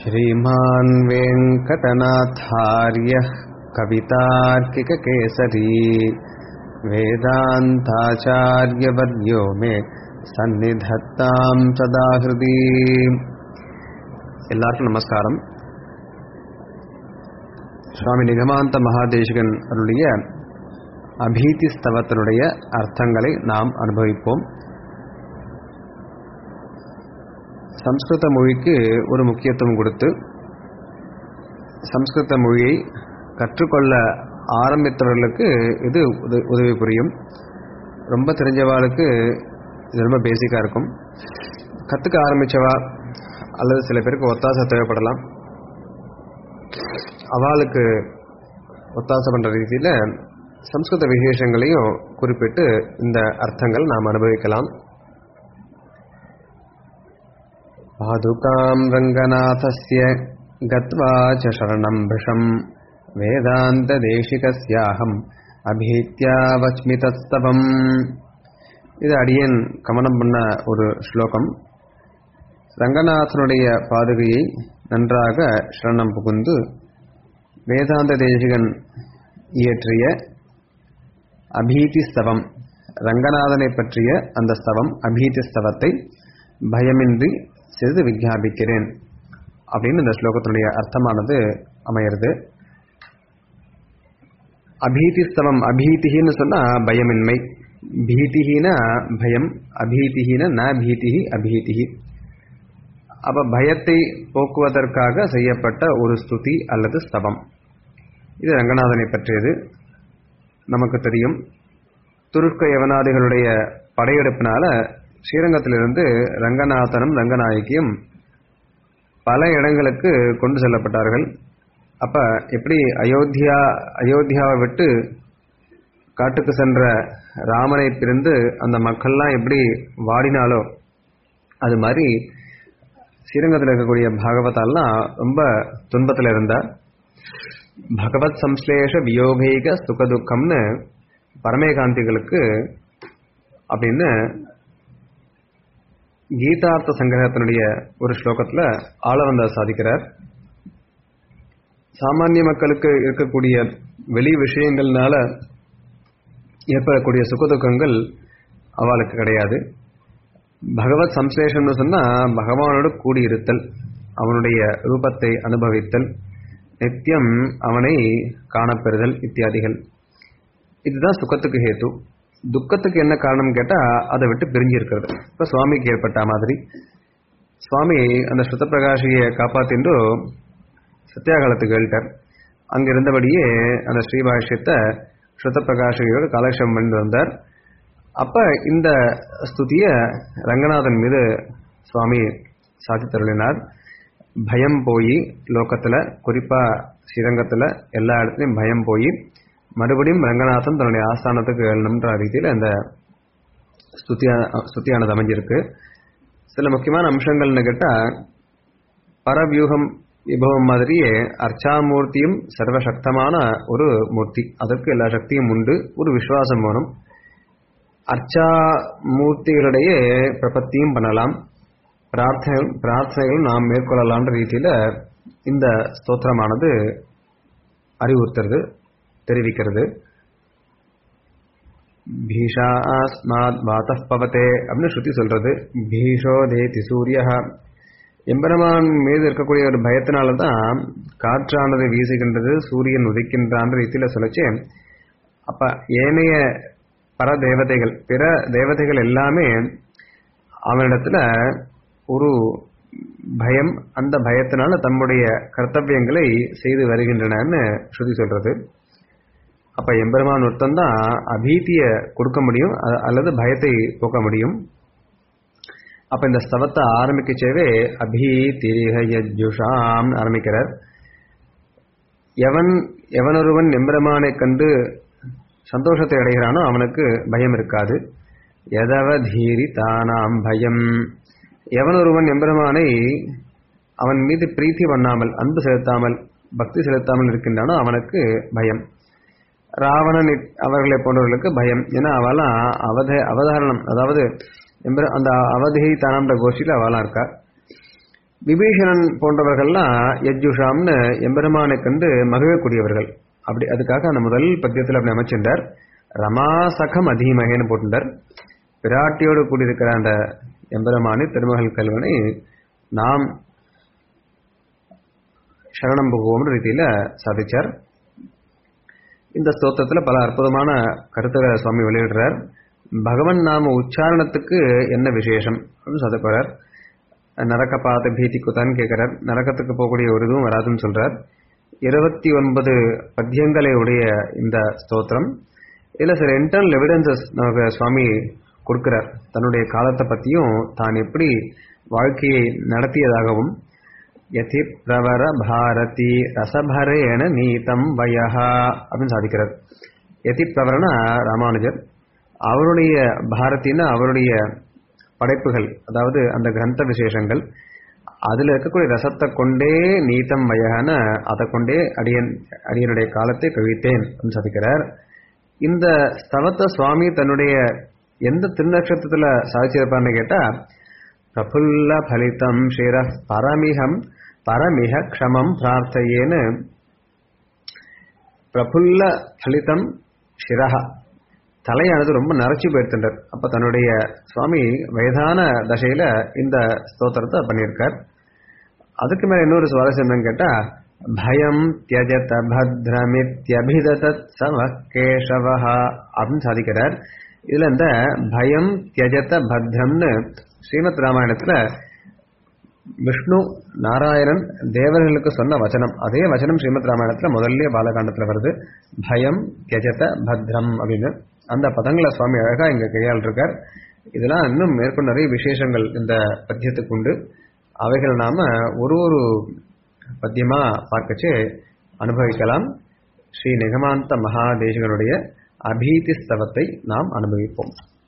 श्रीमान् वेङ्कटनाथार्यः कवितार्किककेसरी वेदान्ताचार्यवर्यो मे சந்நிதத்தாம் சதா ஹிருதி எல்லாருக்கும் நமஸ்காரம் சுவாமி நிகமாந்த மகாதேசிகன் அருளிய அபீதி ஸ்தவத்தினுடைய அர்த்தங்களை நாம் அனுபவிப்போம் சம்ஸ்கிருத மொழிக்கு ஒரு முக்கியத்துவம் கொடுத்து சம்ஸ்கிருத மொழியை கற்றுக்கொள்ள ஆரம்பித்தவர்களுக்கு இது உத- உதவி புரியும் ரொம்ப தெரிஞ்சவாளுக்கு இது ரொம்ப பேசிக்காக இருக்கும் கற்றுக்க ஆரம்பித்தவா அல்லது சில பேருக்கு ஒத்தாசை தேவைப்படலாம் அவளுக்கு ஒத்தாசை பண்ணுற ரீதியில் சம்ஸ்கிருத விசேஷங்களையும் குறிப்பிட்டு இந்த அர்த்தங்கள் நாம் அனுபவிக்கலாம் पादुकां रङ्गनाथस्य गत्वा च शरणं भृशं वेदान्तदेशिकस्याहम् अभीत्या वच्मि तत्स्तवम् இது அடியேன் கமனம் பண்ண ஒரு ஸ்லோகம் ரங்கநாதனுடைய பாதுகையை நன்றாக சரணம் புகுந்து வேதாந்த தேசிகன் இயற்றிய அபீதி ஸ்தவம் ரங்கநாதனை பற்றிய அந்த ஸ்தவம் அபீதி ஸ்தவத்தை பயமின்றி சிறிது விஞ்ஞாபிக்கிறேன் அப்படின்னு இந்த ஸ்லோகத்தினுடைய அர்த்தமானது அமையிறது அபீதிஸ்தவம் அபீதிகின்னு சொன்னா பயமின்மை பீதிஹினா பயம் அபீதிஹின ந பீதிஹி அபீதிஹி அப்ப பயத்தை போக்குவதற்காக செய்யப்பட்ட ஒரு ஸ்துதி அல்லது ஸ்தவம் இது ரங்கநாதனை பற்றியது நமக்கு தெரியும் துருக்க யவனாதிகளுடைய படையெடுப்பினால ஸ்ரீரங்கத்திலிருந்து ரங்கநாதனும் ரங்கநாயகியும் பல இடங்களுக்கு கொண்டு செல்லப்பட்டார்கள் அப்ப எப்படி அயோத்தியா அயோத்தியாவை விட்டு காட்டுக்கு சென்ற ராமனை பிரிந்து அந்த மக்கள்லாம் எப்படி வாடினாலோ அது மாதிரி ஸ்ரீரங்கத்தில் இருக்கக்கூடிய பாகவதாலாம் ரொம்ப துன்பத்தில் இருந்தா பகவத் சம்ஸ்லேஷ வியோகைக சுகதுக்கம்னு பரமேகாந்திகளுக்கு அப்படின்னு கீதார்த்த சங்கிரகத்தினுடைய ஒரு ஸ்லோகத்தில் ஆளவந்த சாதிக்கிறார் சாமானிய மக்களுக்கு இருக்கக்கூடிய வெளி விஷயங்கள்னால ஏற்படக்கூடிய சுகதுக்கங்கள் அவளுக்கு கிடையாது பகவத் சம்சேஷம்னு சொன்னா பகவானோடு கூடியிருத்தல் அவனுடைய ரூபத்தை அனுபவித்தல் நித்தியம் அவனை காணப்பெறுதல் இத்தியாதிகள் இதுதான் சுகத்துக்கு ஹேத்து துக்கத்துக்கு என்ன காரணம் கேட்டா அதை விட்டு பிரிஞ்சு இருக்கிறது இப்ப சுவாமிக்கு ஏற்பட்ட மாதிரி சுவாமி அந்த ஸ்ருத பிரகாஷியை காப்பாத்தின்று சத்தியாகாலத்துக்கு கேள்ட்டார் அங்க இருந்தபடியே அந்த ஸ்ரீபாஷ்யத்தை ஸ்ருத பிரகாஷியோட காலக்ஷேபம் பண்ணி வந்தார் அப்ப இந்த ஸ்துதிய ரங்கநாதன் மீது சுவாமி சாதி தருளினார் பயம் போய் லோகத்துல குறிப்பா ஸ்ரீரங்கத்துல எல்லா இடத்துலயும் பயம் போய் மறுபடியும் ரங்கநாதன் தன்னுடைய ஆஸ்தானத்துக்கு எழணுன்ற ரீதியில் அந்த ஸ்துதியா ஸ்துதியானது அமைஞ்சிருக்கு சில முக்கியமான அம்சங்கள்னு கேட்டா பரவியூகம் விபவம் மாதிரியே அர்ச்சாமூர்த்தியும் சர்வசக்தமான ஒரு மூர்த்தி அதற்கு எல்லா சக்தியும் உண்டு ஒரு விசுவாசம் வேணும் அர்ச்சா மூர்த்திகளிடையே பிரபத்தியும் பண்ணலாம் பிரார்த்தனை பிரார்த்தனைகள் நாம் மேற்கொள்ளலான்ற ரீதியில இந்த ஸ்தோத்திரமானது அறிவுறுத்துறது தெரிவிக்கிறது பீஷாஸ்மாத் வாத்தப் பவதே அப்படின்னு ஸ்ருதி சொல்றது பீஷோ தேதி சூரிய எம்பெருமான் மீது இருக்கக்கூடிய ஒரு பயத்தினால தான் காற்றானது வீசுகின்றது சூரியன் உதிக்கின்றான்ற ரீதியில சொல்லிச்சு அப்ப ஏனைய பர தேவதைகள் பிற தேவதைகள் எல்லாமே அவனிடத்துல ஒரு பயம் அந்த பயத்தினால தம்முடைய கர்த்தவியங்களை செய்து வருகின்றனன்னு ஸ்ருதி சொல்றது அப்ப எம்பெருமான் ஒருத்தன் தான் அபீதிய கொடுக்க முடியும் அ- அல்லது பயத்தை போக்க முடியும் அப்ப இந்த ஸ்தவத்தை ஆரம்பிக்கச்சேவே அபீதிரிஹயஜுஷாம் ஆரம்பிக்கிறார் எவன் எவனொருவன் எம்பெருமானை கண்டு சந்தோஷத்தை அடைகிறானோ அவனுக்கு பயம் இருக்காது எதவதீரி தானாம் பயம் எவனொருவன் எம்பெருமானை அவன் மீது பிரீத்தி பண்ணாமல் அன்பு செலுத்தாமல் பக்தி செலுத்தாமல் இருக்கின்றானோ அவனுக்கு பயம் ராவணன் இத்- அவர்களை போன்றவர்களுக்கு பயம் ஏன்னா அவெல்லாம் அவத அவதாரணம் அதாவது எம்பெரு- அந்த அவதிகை தானம்ன்ற கோஷ்டியில் அவெல்லாம் இருக்கா விபீஷணன் போன்றவர்கள்லாம் யஜ்ஜுஷாம்னு எம்பெருமானை கண்டு மகிழக்கூடியவர்கள் அப்படி அதுக்காக அந்த முதல் பத்தியத்தில் அப்படி அமைச்சிருந்தார் ரமாசகம் அதீமகேன்னு போட்டிருந்தார் பிராட்டியோடு கூடியிருக்கிற அந்த எம்பெருமானி திருமகள் கல்வனை நாம் சரணம் புகுவோம்னு ரீதியில சாதிச்சார் இந்த ஸ்தோத்திரத்தில் பல அற்புதமான கருத்துக்களை சுவாமி வெளியிடுறார் பகவன் நாம உச்சாரணத்துக்கு என்ன விசேஷம் அப்படின்னு சொல்ல போறார் நரக்க பார்த்த பீதி குத்தான்னு கேட்கிறார் நரக்கத்துக்கு போகக்கூடிய ஒரு இதுவும் வராதுன்னு சொல்றார் இருபத்தி ஒன்பது பத்தியங்களை உடைய இந்த ஸ்தோத்திரம் இதுல சில இன்டர்னல் எவிடன்சஸ் நமக்கு சுவாமி கொடுக்கிறார் தன்னுடைய காலத்தை பத்தியும் தான் எப்படி வாழ்க்கையை நடத்தியதாகவும் யதி பிரவர பாரதி ரசபரேன நீதம் வயஹா அப்படின்னு சாதிக்கிறார் யதி பிரவரனா ராமானுஜர் அவருடைய பாரதினா அவருடைய படைப்புகள் அதாவது அந்த கிரந்த விசேஷங்கள் அதுல இருக்கக்கூடிய ரசத்தை கொண்டே நீத்தம் வயகான அதை கொண்டே அடியன் அடியனுடைய காலத்தை கழித்தேன் அப்படின்னு சாதிக்கிறார் இந்த ஸ்தவத்தை சுவாமி தன்னுடைய எந்த திருநட்சத்திரத்துல சாதிச்சிருப்பார்னு கேட்டா பிரபுல்ல பலிதம் ஷிர பரமிகம் பரமிக க்ஷமம் பிரார்த்தையேன்னு பிரபுல்ல பலிதம் ஷிரஹா தலையானது ரொம்ப நரைச்சி போயிருந்தார் அப்ப தன்னுடைய சுவாமி வயதான தசையில இந்த ஸ்தோத்திரத்தை பண்ணியிருக்கார் அதுக்கு மேல இன்னொரு சுவாரஸ்யம் என்னன்னு கேட்டா பயம் தியஜத பத்ரமித்யபிதத சவ கேசவஹா அப்படின்னு சாதிக்கிறார் இதுல இந்த பயம் தியஜத பத்ரம்னு ஸ்ரீமத் ராமாயணத்துல விஷ்ணு நாராயணன் தேவர்களுக்கு சொன்ன வச்சனம் அதே வச்சனம் ஸ்ரீமத் ராமாயணத்துல முதல்ல பாலகாண்டத்துல வருது பயம் தியஜத பத்ரம் அப்படின்னு அந்த பதங்களை சுவாமி அழகா இங்க கையாள் இருக்கார் இதெல்லாம் இன்னும் மேற்கொண்டு நிறைய விசேஷங்கள் இந்த பத்தியத்துக்கு உண்டு அவைகள் நாம ஒரு ஒரு பத்தியமா பார்க்கச்சு அனுபவிக்கலாம் ஸ்ரீ நிகமாந்த மகாதேசிகனுடைய அபீதி ஸ்தவத்தை நாம் அனுபவிப்போம்